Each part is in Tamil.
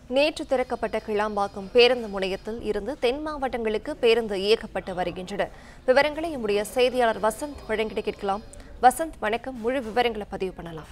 நேற்று திறக்கப்பட்ட கிளாம்பாக்கம் பேருந்து முனையத்தில் இருந்து தென் மாவட்டங்களுக்கு பேருந்து இயக்கப்பட்டு வருகின்றன விவரங்களை நம்முடைய செய்தியாளர் வசந்த் வழங்கிட கேட்கலாம் வசந்த் வணக்கம் முழு விவரங்களை பதிவு பண்ணலாம்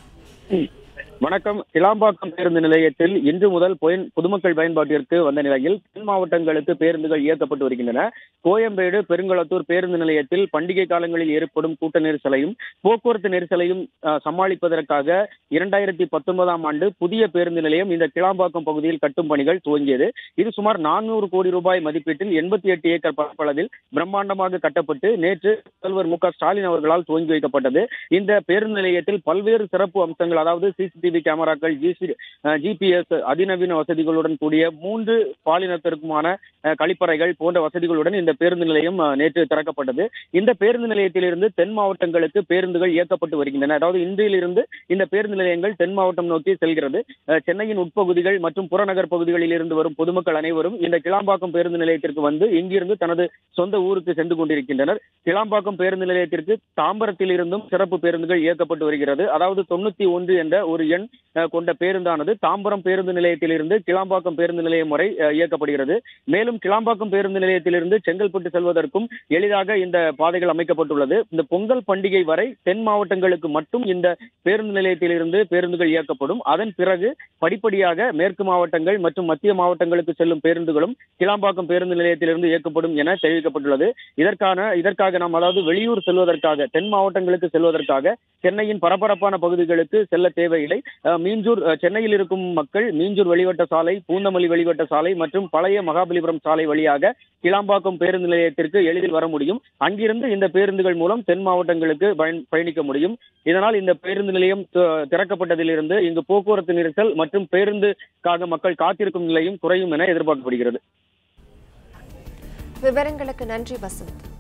வணக்கம் கிளாம்பாக்கம் பேருந்து நிலையத்தில் இன்று முதல் பொயன்- பொதுமக்கள் பயன்பாட்டிற்கு வந்த நிலையில் தென் மாவட்டங்களுக்கு பேருந்துகள் இயக்கப்பட்டு வருகின்றன கோயம்பேடு பெருங்களத்தூர் பேருந்து நிலையத்தில் பண்டிகை காலங்களில் ஏற்படும் கூட்ட நெரிசலையும் போக்குவரத்து நெரிசலையும் அஹ், சமாளிப்பதற்காக இரண்டாயிரத்தி பத்தொன்பதாம் ஆண்டு புதிய பேருந்து நிலையம் இந்த கிளாம்பாக்கம் பகுதியில் கட்டும் பணிகள் துவங்கியது இது சுமார் நானூறு கோடி ரூபாய் மதிப்பீட்டில் எண்பத்தி எட்டு ஏக்கர் பரப்பளவில் பிரம்மாண்டமாக கட்டப்பட்டு நேற்று முதல்வர் மு க ஸ்டாலின் அவர்களால் துவங்கி வைக்கப்பட்டது இந்த பேருந்து நிலையத்தில் பல்வேறு சிறப்பு அம்சங்கள் அதாவது சிசிடிவி கேமராக்கள் ஜிபிஎஸ் அதிநவீன வசதிகளுடன் கூடிய மூன்று பாலினத்திற்குமான அஹ், கழிப்பறைகள் போன்ற வசதிகளுடன் இந்த பேருந்து நிலையம் அஹ், நேற்று திறக்கப்பட்டது இந்த பேருந்து நிலையத்திலிருந்து தென் மாவட்டங்களுக்கு பேருந்துகள் இயக்கப்பட்டு வருகின்றன அதாவது இன்றிலிருந்து இந்த பேருந்து நிலையங்கள் தென் மாவட்டம் நோக்கி செல்கிறது அஹ், சென்னையின் உட்பகுதிகள் மற்றும் புறநகர் பகுதிகளில் இருந்து வரும் பொதுமக்கள் அனைவரும் இந்த கிளாம்பாக்கம் பேருந்து நிலையத்திற்கு வந்து இங்கிருந்து தனது சொந்த ஊருக்கு சென்று கொண்டிருக்கின்றனர் கிளாம்பாக்கம் பேருந்து நிலையத்திற்கு தாம்பரத்தில் இருந்தும் சிறப்பு பேருந்துகள் இயக்கப்பட்டு வருகிறது அதாவது தொண்ணூத்தி ஒன்று என்ற ஒரு எண் அஹ், கொண்ட பேருந்தானது தாம்பரம் பேருந்து நிலையத்திலிருந்து கிளாம்பாக்கம் பேருந்து நிலையம் வரை அஹ், இயக்கப்படுகிறது மேலும் கிளாம்பாக்கம் பேருந்து நிலையத்திலிருந்து செங்கல்பட்டு செல்வதற்கும் எளிதாக இந்த பாதைகள் அமைக்கப்பட்டுள்ளது இந்த பொங்கல் பண்டிகை வரை தென் மாவட்டங்களுக்கு மட்டும் இந்த பேருந்து நிலையத்திலிருந்து பேருந்துகள் இயக்கப்படும் அதன் பிறகு படிப்படியாக மேற்கு மாவட்டங்கள் மற்றும் மத்திய மாவட்டங்களுக்கு செல்லும் பேருந்துகளும் கிளாம்பாக்கம் பேருந்து நிலையத்திலிருந்து இயக்கப்படும் என தெரிவிக்கப்பட்டுள்ளது இதற்கான இதற்காக நாம் அதாவது வெளியூர் செல்வதற்காக தென் மாவட்டங்களுக்கு செல்வதற்காக சென்னையின் பரபரப்பான பகுதிகளுக்கு செல்ல தேவையில்லை அஹ், மீஞ்சூர் அஹ், சென்னையில் இருக்கும் மக்கள் மீஞ்சூர் வெளிவட்ட சாலை பூந்தமல்லி வெளிவட்ட சாலை மற்றும் பழைய மகாபலிபுரம் சாலை வழியாக கிளாம்பாக்கம் பேருந்து நிலையத்திற்கு எளிதில் வர முடியும் அங்கிருந்து இந்த பேருந்துகள் மூலம் தென் மாவட்டங்களுக்கு பயன் பயணிக்க முடியும் இதனால் இந்த பேருந்து நிலையம் தி- திறக்கப்பட்டதிலிருந்து இங்கு போக்குவரத்து நெரிசல் மற்றும் பேருந்துக்காக மக்கள் காத்திருக்கும் நிலையும் குறையும் என எதிர்பார்க்கப்படுகிறது விவரங்களுக்கு நன்றி வசந்த்